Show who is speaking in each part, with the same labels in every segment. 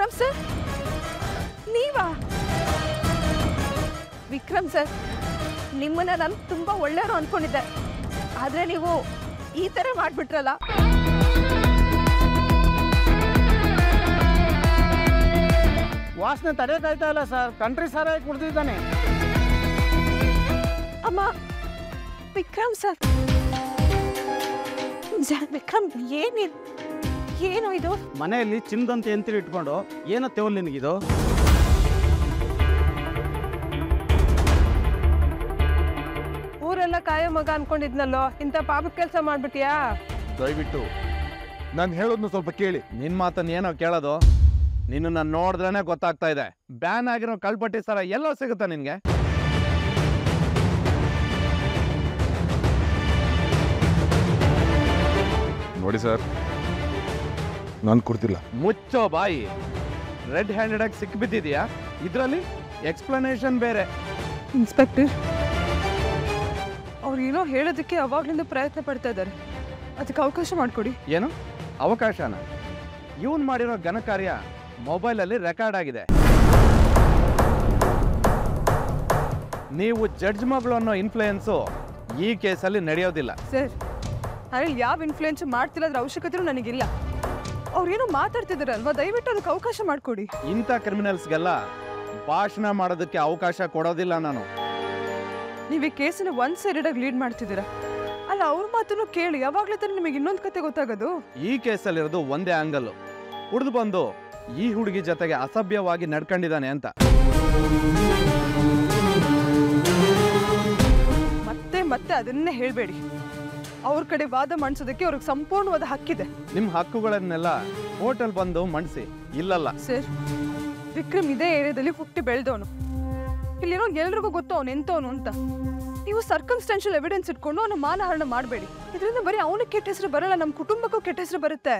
Speaker 1: Vikram sir ನೀವಾ Vikram sir ನಿಮ್ಮನ್ನ ನಾನು ತುಂಬಾ ಒಳ್ಳೆಯವರು ಅನ್ಕೊಂಡಿದ್ದೆ ಆದ್ರೆ ನೀವು ಈ ತರ ಮಾಡ್ಬಿಟ್ರಲ್ಲ
Speaker 2: ವಾಸನೆ ತಡೆಯೋಕಾಯ್ತಾ ಇಲ್ಲ ಸರ್ ಕಂಟ್ರಿ ಸಾರಾಗಿ ಕುಡ್ದಿದ್ದಾನೆ
Speaker 1: ಅಮ್ಮ ವಿಕ್ರಮ್ ಸರ್ ಜ- ವಿಕ್ರಮ್ ಏನಿದು ಏನು ಇದು
Speaker 2: ಮನೆಯಲ್ಲಿ ಚಿನ್ನದಂತೆ ಎಂತಿರು ಇಟ್ಕೊಂಡು ಏನೋ ತೆವಲ್ ನಿನಗಿದು
Speaker 1: ಊರೆಲ್ಲ ಕಾಯೋ ಮಗ ಅನ್ಕೊಂಡಿದ್ನಲ್ಲೋ ಇಂಥ ಪಾಪದ ಕೆಲಸ ಮಾಡ್ಬಿಟ್ಟಿಯಾ
Speaker 3: ದಯವಿಟ್ಟು ನಾನು ಹೇಳೋದನ್ನ ಸ್ವಲ್ಪ ಕೇಳಿ
Speaker 4: ನಿನ್ ಮಾತನ್ನ ಏನೋ ಕೇಳೋದು ನಿನ್ನ ನೋಡಿದ್ರೇನೆ ಗೊತ್ತಾಗ್ತಾ ಇದೆ ಬ್ಯಾನ್ ಆಗಿರೋ ಕಳ್ಪಟ್ಟಿ ಸರ ಎಲ್ಲೋ ಸಿಗುತ್ತಾ ನಿನ್ಗೆ
Speaker 3: ನೋಡಿ ಸರ್ ನಾನು ಕೊಡ್ತಿಲ್ಲ
Speaker 4: ಮುಚ್ಚೋ ಬಾಯಿ ರೆಡ್ ಹ್ಯಾಂಡೆಡ್ ಆಗಿ ಸಿಕ್ಬಿದ್ದಿದ್ಯಾ ಇದ್ರಲ್ಲಿ ಎಕ್ಸ್ಪ್ಲನೇಷನ್ ಬೇರೆ
Speaker 1: ಇನ್ಸ್ಪೆಕ್ಟರ್ ಅವ್ರು ಏನೋ ಹೇಳೋದಕ್ಕೆ ಅವಾಗ್ಲಿಂದ ಪ್ರಯತ್ನ ಪಡ್ತಾ ಇದ್ದಾರೆ ಅದಕ್ಕೆ ಅವಕಾಶ ಮಾಡಿಕೊಡಿ
Speaker 4: ಏನು ಅವಕಾಶನ ಇವನ್ ಮಾಡಿರೋ ಘನ ಕಾರ್ಯ ಮೊಬೈಲಲ್ಲಿ ರೆಕಾರ್ಡ್ ಆಗಿದೆ ನೀವು ಜಡ್ಜ್ ಮಗಳು ಅನ್ನೋ ಇನ್ಫ್ಲೂಯೆನ್ಸು ಈ ಕೇಸಲ್ಲಿ ನಡೆಯೋದಿಲ್ಲ
Speaker 1: ಸರ್ ಅದ್ರಲ್ಲಿ ಯಾವ ಇನ್ಫ್ಲೂಯೆನ್ಸ್ ಮಾಡ್ತಿಲ್ಲ ಅದ್ರ ಅವಶ್ಯಕತೆನೂ ನನಗಿಲ್ಲ ಅವ್ರೇನೋ ಮಾತಾಡ್ತಿದಾರಲ್ವಾ ದಯವಿಟ್ಟು ಅದಕ್ಕೆ ಅವಕಾಶ ಮಾಡಿಕೊಡಿ
Speaker 4: ಇಂಥ ಕ್ರಿಮಿನಲ್ಸ್ಗೆಲ್ಲ ಭಾಷಣ ಮಾಡೋದಕ್ಕೆ ಅವಕಾಶ ಕೊಡೋದಿಲ್ಲ ನಾನು
Speaker 1: ನೀವು ಈ ಕೇಸನ್ನ ಒನ್ ಸೈಡೆಡ್ ಲೀಡ್ ಮಾಡ್ತಿದ್ದೀರಾ ಅಲ್ಲ ಅವ್ರ ಮಾತನ್ನು ಕೇಳಿ ಯಾವಾಗ್ಲೇ ತಾನೇ ನಿಮಗೆ ಇನ್ನೊಂದು ಕತೆ ಗೊತ್ತಾಗೋದು
Speaker 4: ಈ ಕೇಸಲ್ಲಿರೋದು ಒಂದೇ ಆಂಗಲ್ ಕುಡಿದು ಬಂದು ಈ ಹುಡುಗಿ ಜೊತೆಗೆ ಅಸಭ್ಯವಾಗಿ ನಡ್ಕೊಂಡಿದ್ದಾನೆ ಅಂತ
Speaker 1: ಮತ್ತೆ ಮತ್ತೆ ಅದನ್ನೇ ಹೇಳಬೇಡಿ ಅವ್ರ ಕಡೆ ವಾದ ಮಾಡಿಸೋದಕ್ಕೆ ಅವ್ರಿಗೆ ಸಂಪೂರ್ಣವಾದ ಹಕ್ಕಿದೆ
Speaker 4: ನಿಮ್ಮ ಹಕ್ಕುಗಳನ್ನೆಲ್ಲ ಹೋಟೆಲ್ ಬಂದು ಮಣಿಸಿ ಇಲ್ಲಲ್ಲ
Speaker 1: ಸರ್ ವಿಕ್ರಮ್ ಇದೇ ಏರಿಯಾದಲ್ಲಿ ಹುಟ್ಟಿ ಬೆಳೆದವನು ಇಲ್ಲಿರೋ ಎಲ್ರಿಗೂ ಗೊತ್ತು ಅವನು ಎಂತವನು ಅಂತ ನೀವು ಸರ್ಕಮ್ಸ್ಟೆನ್ಷಿಯಲ್ ಎವಿಡೆನ್ಸ್ ಇಟ್ಕೊಂಡು ಅವನ ಮಾನಹರಣ ಮಾಡಬೇಡಿ ಇದರಿಂದ ಬರೀ ಅವನಿಗೆ ಕೆಟ್ಟ ಹೆಸರು ಬರಲ್ಲ ನಮ್ಮ ಕುಟುಂಬಕ್ಕೂ ಕೆಟ್ಟ ಹೆಸರು ಬರುತ್ತೆ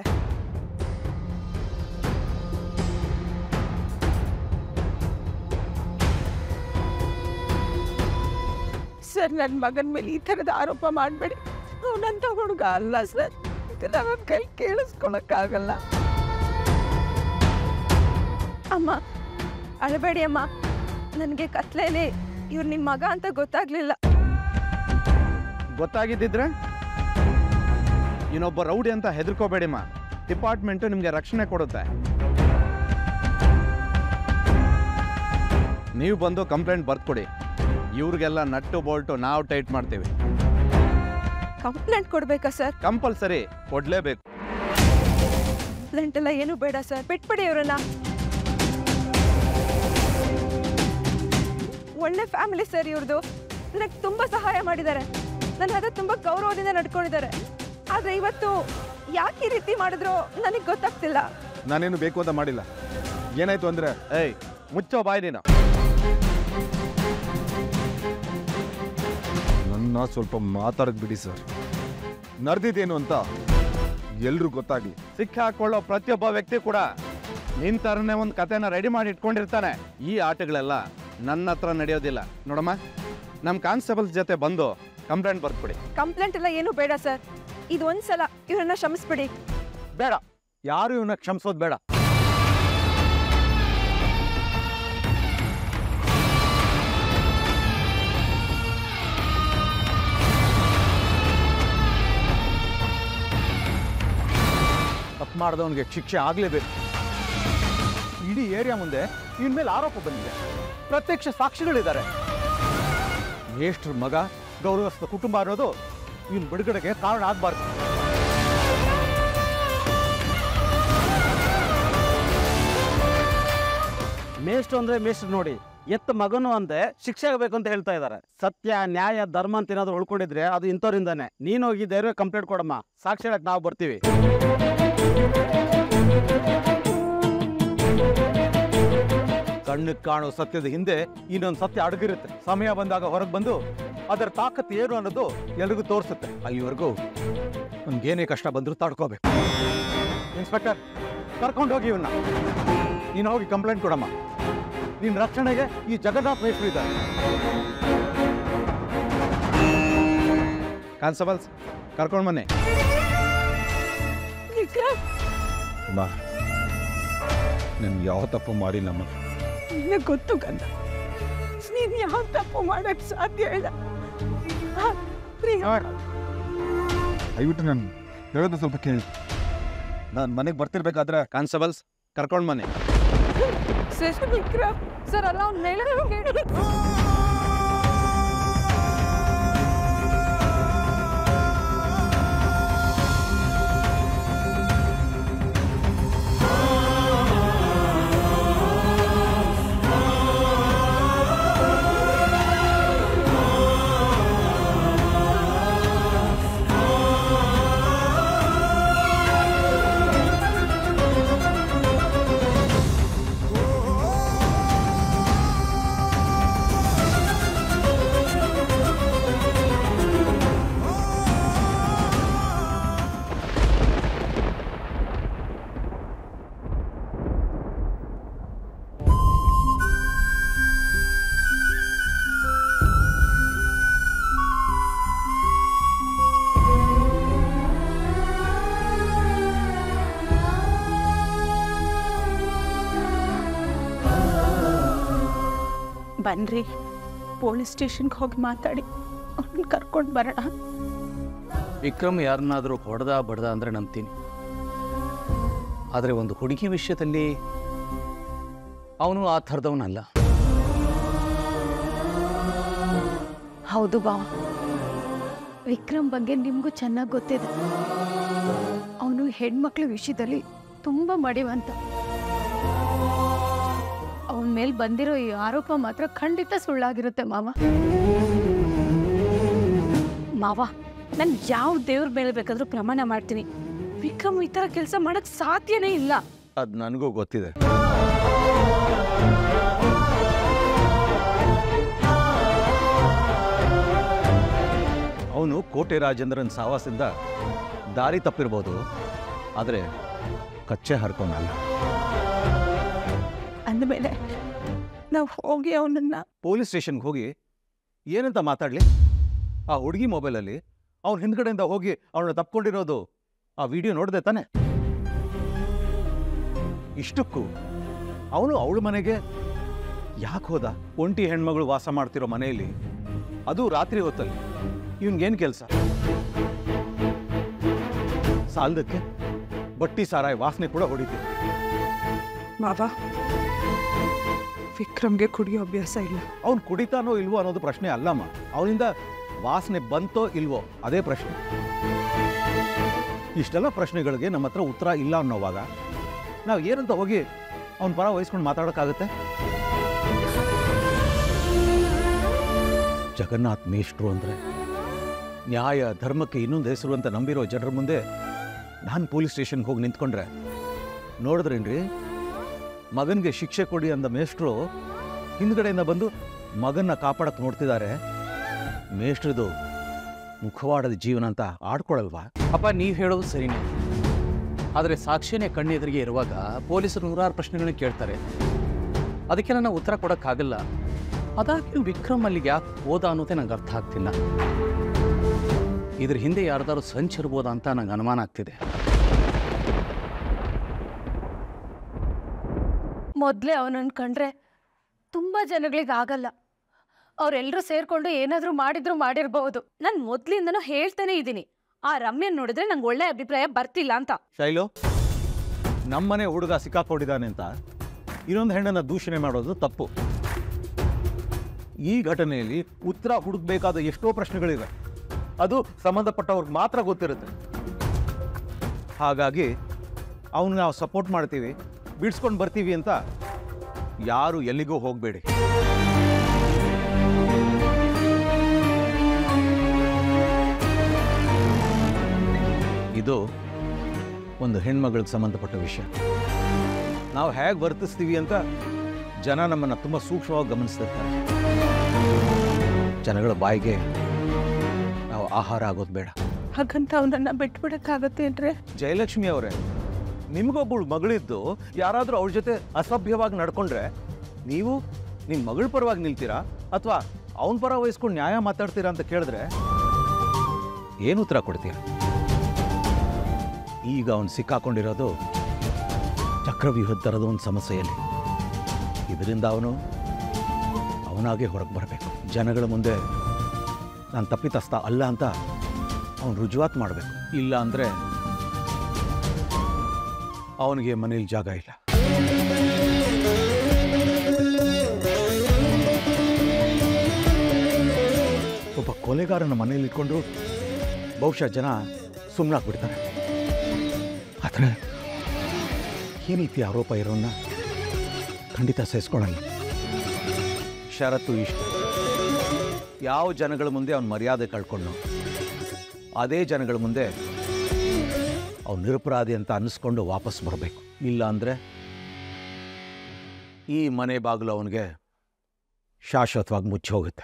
Speaker 1: ಸರ್ ನನ್ನ ಮಗನ ಮೇಲೆ ಈ ಥರದ ಆರೋಪ ಮಾಡಬೇಡಿ ಅವನಂತ ಹುಡುಗ ಅಲ್ಲ ಸರ್ ಇದನ್ನ ನನ್ನ ಕೈ ಕೇಳಿಸ್ಕೊಳಕ್ಕಾಗಲ್ಲ ಅಮ್ಮ ಅಳಬೇಡಿ ಅಮ್ಮ ನನಗೆ ಕತ್ಲೇಲಿ ಇವ್ರು ನಿಮ್ಮ ಮಗ ಅಂತ ಗೊತ್ತಾಗ್ಲಿಲ್ಲ
Speaker 4: ಗೊತ್ತಾಗಿದ್ದಿದ್ರೆ ಇನ್ನೊಬ್ಬ ರೌಡಿ ಅಂತ ಹೆದರ್ಕೋಬೇಡಿಮ್ಮ ಡಿಪಾರ್ಟ್ಮೆಂಟು ನಿಮಗೆ ರಕ್ಷಣೆ ಕೊಡುತ್ತೆ ನೀವು ಬಂದು ಕಂಪ್ಲೇಂಟ್ ಬರ್ಕೊಡಿ ಇವ್ರಿಗೆಲ್ಲ ನಟ್ಟು ಬೋಲ್ಟು ನಾವು ಟೈಟ್ ಮಾಡ್ತೀವಿ
Speaker 1: ಕಂಪ್ಲೇಂಟ್ ಕೊಡ್ಬೇಕಾ ಸರ್
Speaker 4: ಕಂಪಲ್ಸರಿ ಕೊಡ್ಲೇಬೇಕು
Speaker 1: ಕಂಪ್ಲೇಂಟ್ ಎಲ್ಲ ಏನು ಬೇಡ ಸರ್ ಬಿಟ್ಬಿಡಿ ಇವ್ರನ್ನ ಒಳ್ಳೆ ಫ್ಯಾಮಿಲಿ ಸರ್ ಇವ್ರದ್ದು ನನಗೆ ತುಂಬಾ ಸಹಾಯ ಮಾಡಿದ್ದಾರೆ ನನ್ನ ಹತ್ರ ತುಂಬಾ ಗೌರವದಿಂದ ನಡ್ಕೊಂಡಿದ್ದಾರೆ ಆದ್ರೆ ಇವತ್ತು ಯಾಕೆ ಈ ರೀತಿ ಮಾಡಿದ್ರು ನನಗೆ ಗೊತ್ತಾಗ್ತಿಲ್ಲ
Speaker 3: ನಾನೇನು ಬೇಕು ಅಂತ ಮಾಡಿಲ್ಲ ಏನಾಯ್ತು ಅಂದ್ರೆ
Speaker 4: ಏಯ್ ಮುಚ್ಚೋ ಬಾಯ್ ನೀನು
Speaker 3: ನನ್ನ ಸ್ವಲ್ಪ ಮಾತಾಡಕ್ ಬಿಡಿ ಸರ್ ನಡೆದಿದ್ದೇನು ಅಂತ ಎಲ್ರೂ ಗೊತ್ತಾಗ್ಲಿ
Speaker 4: ಸಿಕ್ಕಾಕೊಳ್ಳೋ ಪ್ರತಿಯೊಬ್ಬ ವ್ಯಕ್ತಿ ಕೂಡ ನಿನ್ ತರನೇ ಒಂದು ಕತೆನ ರೆಡಿ ಮಾಡಿ ಇಟ್ಕೊಂಡಿರ್ತಾನೆ ಈ ಆಟಗಳೆಲ್ಲ ನನ್ನ ಹತ್ರ ನಡೆಯೋದಿಲ್ಲ ನೋಡಮ್ಮ ನಮ್ಮ ಕಾನ್ಸ್ಟೇಬಲ್ಸ್ ಜೊತೆ ಬಂದು ಕಂಪ್ಲೇಂಟ್ ಬರ್ಕೊಡಿ
Speaker 1: ಕಂಪ್ಲೇಂಟ್ ಎಲ್ಲ ಏನು ಬೇಡ ಸರ್ ಇದು ಒಂದ್ಸಲ ಇವ್ರನ್ನ ಕ್ಷಮಿಸ್ಬಿಡಿ
Speaker 2: ಬೇಡ ಯಾರು ಇವನ್ನ ಕ್ಷಮಿಸೋದು ಬೇಡ ತಪ್ಪು ಮಾಡಿದವನಿಗೆ ಶಿಕ್ಷೆ ಆಗಲೇಬೇಕು ಇಡೀ ಏರಿಯಾ ಮುಂದೆ ಇವನ ಮೇಲೆ ಆರೋಪ ಬಂದಿದೆ ಪ್ರತ್ಯಕ್ಷ ಸಾಕ್ಷಿಗಳಿದ್ದಾರೆ ಮೇಷ್ಟ್ರ ಮಗ ಗೌರವಸ್ಥ ಕುಟುಂಬ ಅನ್ನೋದು ಇವನ್ ಬಿಡುಗಡೆಗೆ ಕಾರಣ ಆಗಬಾರ್ದು ಮೇಷ್ಟ್ರು ಅಂದ್ರೆ ಮೇಷ್ಟ್ರು ನೋಡಿ ಎತ್ತ ಮಗನು ಅಂದೆ ಶಿಕ್ಷೆ ಆಗಬೇಕು ಅಂತ ಹೇಳ್ತಾ ಇದ್ದಾರೆ ಸತ್ಯ ನ್ಯಾಯ ಧರ್ಮ ಅಂತ ಏನಾದ್ರು ಉಳ್ಕೊಂಡಿದ್ರೆ ಅದು ಇಂಥವ್ರಿಂದಾನೆ ನೀನು ಹೋಗಿ ಧೈರ್ಯ ಕಂಪ್ಲೇಂಟ್ ಕೊಡಮ್ಮ ಸಾಕ್ಷಿ ಹೇಳಕ್ ನಾವು ಬರ್ತೀವಿ ಕಣ್ಣಿಗೆ ಕಾಣೋ ಸತ್ಯದ ಹಿಂದೆ ಇನ್ನೊಂದು ಸತ್ಯ ಅಡಗಿರುತ್ತೆ ಸಮಯ ಬಂದಾಗ ಹೊರಗೆ ಬಂದು ಅದರ ತಾಕತ್ತು ಏನು ಅನ್ನೋದು ಎಲ್ರಿಗೂ ತೋರಿಸುತ್ತೆ ಅಲ್ಲಿವರೆಗೂ ನಮ್ಗೇನೇ ಕಷ್ಟ ಬಂದರೂ ತಡ್ಕೋಬೇಕು ಇನ್ಸ್ಪೆಕ್ಟರ್ ಕರ್ಕೊಂಡು ಹೋಗಿ ಇವನ್ನ ನೀನು ಹೋಗಿ ಕಂಪ್ಲೇಂಟ್ ಕೊಡಮ್ಮ ನಿನ್ನ ರಕ್ಷಣೆಗೆ ಈ ಜಗನ್ನಾಥ್ ಮೇಷ್ಟ್ರು ಇದ್ದಾರೆ
Speaker 4: ಕಾನ್ಸ್ಟೇಬಲ್ಸ್ ಕರ್ಕೊಂಡು ಬನ್ನಿ
Speaker 1: ವಿಕ್ರಮ್
Speaker 3: ಬಾ ನಾನು ಯಾವ ತಪ್ಪು ಮಾಡಿಲ್ಲಮ್ಮ
Speaker 1: ನಿನಗೆ ಗೊತ್ತು ಗಂಧ ನೀನು ಯಾವ ತಪ್ಪು ಮಾಡಕ್ ಸಾಧ್ಯ ಇಲ್ಲ ಆ, ಪ್ರಿಯ,
Speaker 3: ದಯವಿಟ್ಟು ನಾನು ಹೇಳೋದು ಸ್ವಲ್ಪ ಕೇಳಿ ನಾನು ಮನೆಗೆ ಬರ್ತಿರ್ಬೇಕಾದ್ರೆ
Speaker 4: ಕಾನ್ಸ್ಟೇಬಲ್ಸ್ ಕರ್ಕೊಂಡು ಬನ್ನಿ
Speaker 1: ಸರ್ ವಿಕ್ರಮ್ ಸರ್ ಅಲ್ಲ ಅವ್ನ ಮೇಲೆ ಕೇಳಿ ಬನ್ರಿ ಪೊಲೀಸ್ ಸ್ಟೇಷನ್ಗೆ ಹೋಗಿ ಮಾತಾಡಿ ಅವ್ರನ್ನ ಕರ್ಕೊಂಡು ಬರೋಣ
Speaker 5: ವಿಕ್ರಮ್ ಯಾರನ್ನಾದರೂ ಹೊಡೆದ ಬಡ್ದ ಅಂದರೆ ನಂಬ್ತೀನಿ ಆದರೆ ಒಂದು ಹುಡುಗಿ ವಿಷಯದಲ್ಲಿ ಅವನು ಆ ಥರದವನಲ್ಲ
Speaker 6: ಹೌದು ಬಾವ ವಿಕ್ರಮ್ ಬಗ್ಗೆ ನಿಮಗೂ ಚೆನ್ನಾಗಿ ಗೊತ್ತಿದೆ ಅವನು ಹೆಣ್ಮಕ್ಳ ವಿಷಯದಲ್ಲಿ ತುಂಬ ಮಡಿವಂತ ಅವನ ಮೇಲೆ ಬಂದಿರೋ ಈ ಆರೋಪ ಮಾತ್ರ ಖಂಡಿತ ಸುಳ್ಳಾಗಿರುತ್ತೆ ಮಾವ ಮಾವ ನಾನು ಯಾವ ದೇವ್ರ ಮೇಲೆ ಬೇಕಾದ್ರೂ ಪ್ರಮಾಣ ಮಾಡ್ತೀನಿ ವಿಕ್ರಮ್ ಈ ಥರ ಕೆಲಸ ಮಾಡಕ್ ಸಾಧ್ಯನೇ ಇಲ್ಲ
Speaker 2: ಅದು ನನಗೂ ಗೊತ್ತಿದೆ ಅವನು ಕೋಟೆ ರಾಜೇಂದ್ರನ್ ಸಾವಾಸದಿಂದ ದಾರಿ ತಪ್ಪಿರ್ಬೋದು ಆದರೆ ಕಚ್ಚೆ ಹರ್ಕೊಂಡಲ್ಲ
Speaker 1: ಅಂದಮೇಲೆ ನಾವು ಹೋಗಿ ಅವನನ್ನ
Speaker 2: ಪೊಲೀಸ್ ಸ್ಟೇಷನ್ಗೆ ಹೋಗಿ ಏನಂತ ಮಾತಾಡಲಿ ಆ ಹುಡುಗಿ ಮೊಬೈಲಲ್ಲಿ ಅವ್ನ ಹಿಂದ್ಗಡೆಯಿಂದ ಹೋಗಿ ಅವಳನ್ನ ತಪ್ಕೊಂಡಿರೋದು ಆ ವಿಡಿಯೋ ನೋಡಿದೆ ತಾನೆ ಇಷ್ಟಕ್ಕೂ ಅವನು ಅವಳ ಮನೆಗೆ ಯಾಕೆ ಹೋದ ಒಂಟಿ ಹೆಣ್ಮಗಳು ವಾಸ ಮಾಡ್ತಿರೋ ಮನೆಯಲ್ಲಿ ಅದು ರಾತ್ರಿ ಹೊತ್ತಲ್ಲಿ ಇವನ್ಗೇನು ಕೆಲಸ ಸಾಲದಕ್ಕೆ ಬಟ್ಟಿ ಸಾರಾಯಿ ವಾಸನೆ ಕೂಡ ಹೊಡಿತೀವಿ
Speaker 1: ಮಾವ ವಿಕ್ರಮ್ಗೆ ಕುಡಿಯೋ ಅಭ್ಯಾಸ ಇಲ್ಲ
Speaker 2: ಅವ್ನು ಕುಡಿತಾನೋ ಇಲ್ವೋ ಅನ್ನೋದು ಪ್ರಶ್ನೆ ಅಲ್ಲಮ್ಮ ಅವನಿಂದ ವಾಸನೆ ಬಂತೋ ಇಲ್ವೋ ಅದೇ ಪ್ರಶ್ನೆ ಇಷ್ಟೆಲ್ಲ ಪ್ರಶ್ನೆಗಳಿಗೆ ನಮ್ಮ ಹತ್ರ ಉತ್ತರ ಇಲ್ಲ ಅನ್ನೋವಾಗ ನಾವು ಏನಂತ ಹೋಗಿ ಅವನ ಪರ ವಹಿಸ್ಕೊಂಡು ಮಾತಾಡೋಕ್ಕಾಗತ್ತೆ ಜಗನ್ನಾಥ್ ಮೇಷ್ಟ್ರು ಅಂದರೆ ನ್ಯಾಯ ಧರ್ಮಕ್ಕೆ ಇನ್ನೊಂದು ಹೆಸರು ಅಂತ ನಂಬಿರೋ ಜನರ ಮುಂದೆ ನಾನು ಪೊಲೀಸ್ ಸ್ಟೇಷನ್ಗೆ ಹೋಗಿ ನಿಂತ್ಕೊಂಡ್ರೆ ನೋಡಿದ್ರೇನ್ರಿ ಮಗನಿಗೆ ಶಿಕ್ಷೆ ಕೊಡಿ ಅಂದ ಮೇಷ್ಟ್ರು ಹಿಂದ್ಗಡೆಯಿಂದ ಬಂದು ಮಗನ್ನ ಕಾಪಾಡಕ್ಕೆ ನೋಡ್ತಿದ್ದಾರೆ ಮೇಷ್ಟ್ರದು ಮುಖವಾಡದ ಜೀವನ ಅಂತ ಆಡ್ಕೊಳಲ್ವಾ
Speaker 5: ಅಪ್ಪ ನೀವು ಹೇಳೋದು ಸರಿನೇ ಆದರೆ ಸಾಕ್ಷಿನೇ ಕಣ್ಣೆದುರಿಗೆ ಇರುವಾಗ ಪೊಲೀಸರು ನೂರಾರು ಪ್ರಶ್ನೆಗಳನ್ನ ಕೇಳ್ತಾರೆ ಅದಕ್ಕೆ ನನ್ನ ಉತ್ತರ ಕೊಡೋಕ್ಕಾಗಲ್ಲ ಅದಾಗಿ ವಿಕ್ರಮ್ ಅಲ್ಲಿಗೆ ಯಾಕೆ ಹೋದ ಅನ್ನೋದೇ ನಂಗೆ ಅರ್ಥ ಆಗ್ತಿಲ್ಲ ಇದ್ರ ಹಿಂದೆ ಯಾರ್ದಾದ್ರು ಸಂಚಿರ್ಬೋದಾ ಅಂತ ನಂಗೆ ಅನುಮಾನ ಆಗ್ತಿದೆ
Speaker 6: ಮೊದಲೇ ಅವನನ್ನು ಕಂಡ್ರೆ ತುಂಬ ಜನಗಳಿಗೆ ಆಗಲ್ಲ ಅವರೆಲ್ಲರೂ ಸೇರ್ಕೊಂಡು ಏನಾದರೂ ಮಾಡಿದ್ರು ಮಾಡಿರ್ಬಹುದು ನಾನು ಮೊದಲಿಂದನೂ ಹೇಳ್ತಾನೆ ಇದ್ದೀನಿ ಆ ರಮ್ಯನ್ ನೋಡಿದ್ರೆ ನಂಗೆ ಒಳ್ಳೆ ಅಭಿಪ್ರಾಯ ಬರ್ತಿಲ್ಲ ಅಂತ
Speaker 2: ಶೈಲು ನಮ್ಮನೆ ಹುಡುಗ ಸಿಕ್ಕಾಕೊಂಡಿದ್ದಾನೆ ಅಂತ ಇನ್ನೊಂದು ಹೆಣ್ಣನ್ನು ದೂಷಣೆ ಮಾಡೋದು ತಪ್ಪು ಈ ಘಟನೆಯಲ್ಲಿ ಉತ್ತರ ಹುಡುಕ್ಬೇಕಾದ ಎಷ್ಟೋ ಪ್ರಶ್ನೆಗಳಿವೆ ಅದು ಸಂಬಂಧಪಟ್ಟವ್ರಿಗೆ ಮಾತ್ರ ಗೊತ್ತಿರುತ್ತೆ ಹಾಗಾಗಿ ಅವನು ನಾವು ಸಪೋರ್ಟ್ ಮಾಡ್ತೀವಿ ಬಿಡಿಸ್ಕೊಂಡು ಬರ್ತೀವಿ ಅಂತ ಯಾರು ಎಲ್ಲಿಗೂ ಹೋಗಬೇಡಿ ಇದು ಒಂದು ಹೆಣ್ಮಗಳಿಗೆ ಸಂಬಂಧಪಟ್ಟ ವಿಷಯ ನಾವು ಹೇಗೆ ವರ್ತಿಸ್ತೀವಿ ಅಂತ ಜನ ನಮ್ಮನ್ನು ತುಂಬ ಸೂಕ್ಷ್ಮವಾಗಿ ಗಮನಿಸ್ತಿರ್ತಾರೆ ಜನಗಳ ಬಾಯಿಗೆ ನಾವು ಆಹಾರ ಆಗೋದು ಬೇಡ
Speaker 1: ಹಾಗಂತ ಅವನನ್ನ ಬಿಟ್ಬಿಡಕ್ಕಾಗತ್ತೆ ಅಂದ್ರೆ
Speaker 2: ಜಯಲಕ್ಷ್ಮಿ ಅವರೇ ನಿಮಗೊಬ್ಬಳು ಮಗಳಿದ್ದು ಯಾರಾದರೂ ಅವಳ ಜೊತೆ ಅಸಭ್ಯವಾಗಿ ನಡ್ಕೊಂಡ್ರೆ ನೀವು ನಿಮ್ಮ ಮಗಳ ಪರವಾಗಿ ನಿಲ್ತೀರಾ ಅಥವಾ ಅವನ ಪರ ವಹಿಸ್ಕೊಂಡು ನ್ಯಾಯ ಮಾತಾಡ್ತೀರಾ ಅಂತ ಕೇಳಿದ್ರೆ ಏನು ಉತ್ತರ ಕೊಡ್ತೀರಾ ಈಗ ಅವನು ಸಿಕ್ಕಾಕೊಂಡಿರೋದು ಚಕ್ರವ್ಯೂಹದ ಥರದ ಒಂದು ಸಮಸ್ಯೆಯಲ್ಲಿ ಇದರಿಂದ ಅವನು ಅವನಾಗೆ ಹೊರಗೆ ಬರಬೇಕು ಜನಗಳ ಮುಂದೆ ನಾನು ತಪ್ಪಿತಸ್ಥ ಅಲ್ಲ ಅಂತ ಅವನು ರುಜುವಾತ್ ಮಾಡಬೇಕು ಇಲ್ಲ ಅಂದರೆ ಅವನಿಗೆ ಮನೇಲಿ ಜಾಗ ಇಲ್ಲ ಒಬ್ಬ ಕೊಲೆಗಾರನ ಮನೇಲಿ ಇಟ್ಕೊಂಡು ಬಹುಶಃ ಜನ ಸುಮ್ಮನಾಗ್ಬಿಡ್ತಾರೆ ಆದರೆ ಈ ರೀತಿ ಆರೋಪ ಇರೋನ್ನ ಖಂಡಿತ ಸಹಿಸ್ಕೊಳ್ಳಲ್ಲ ಷರತ್ತು ಇಷ್ಟು ಯಾವ ಜನಗಳ ಮುಂದೆ ಅವನ ಮರ್ಯಾದೆ ಕಳ್ಕೊಂಡು ಅದೇ ಜನಗಳ ಮುಂದೆ ಅವ್ನು ನಿರಪರಾಧಿ ಅಂತ ಅನ್ನಿಸ್ಕೊಂಡು ವಾಪಸ್ ಬರಬೇಕು ಇಲ್ಲ ಅಂದರೆ ಈ ಮನೆ ಬಾಗಿಲು ಅವನಿಗೆ ಶಾಶ್ವತವಾಗಿ ಮುಚ್ಚಿ ಹೋಗುತ್ತೆ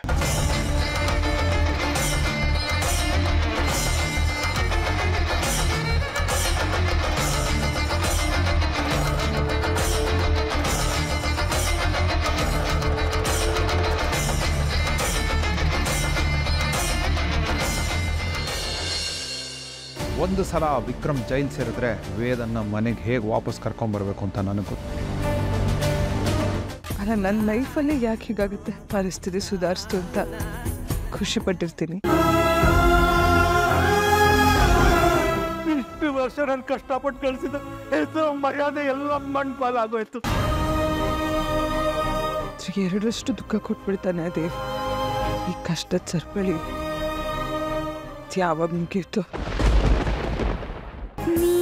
Speaker 7: ಒಂದು ಸಲ ವಿಕ್ರಮ್ ಜೈಲ್ ಸೇರಿದ್ರೆ ವೇದನ್ನ ಮನೆಗೆ ಹೇಗೆ ವಾಪಸ್ ಕರ್ಕೊಂಬರ್ಬೇಕು ಅಂತ ನನಗೆ ಗೊತ್ತು
Speaker 1: ಅಲ್ಲ ನನ್ನ ಲೈಫಲ್ಲಿ ಯಾಕೆ ಹೀಗಾಗುತ್ತೆ ಪರಿಸ್ಥಿತಿ ಸುಧಾರಿಸ್ತು ಅಂತ ಖುಷಿ ಪಟ್ಟಿರ್ತೀನಿ
Speaker 2: ಇಷ್ಟು ವರ್ಷ ನಾನು ಕಷ್ಟಪಟ್ಟು ಕಳಿಸಿದ ಹೆಸರು ಮರ್ಯಾದೆ ಎಲ್ಲ ಮಣ್ಣು ಪಾಲಾಗೋಯ್ತು
Speaker 1: ಎರಡರಷ್ಟು ದುಃಖ ಕೊಟ್ಬಿಡ್ತಾನೆ ದೇವ್ ಈ ಕಷ್ಟದ ಸರ್ಪಳಿ ಯಾವಾಗ ಮುಗೀತು
Speaker 8: ನೀ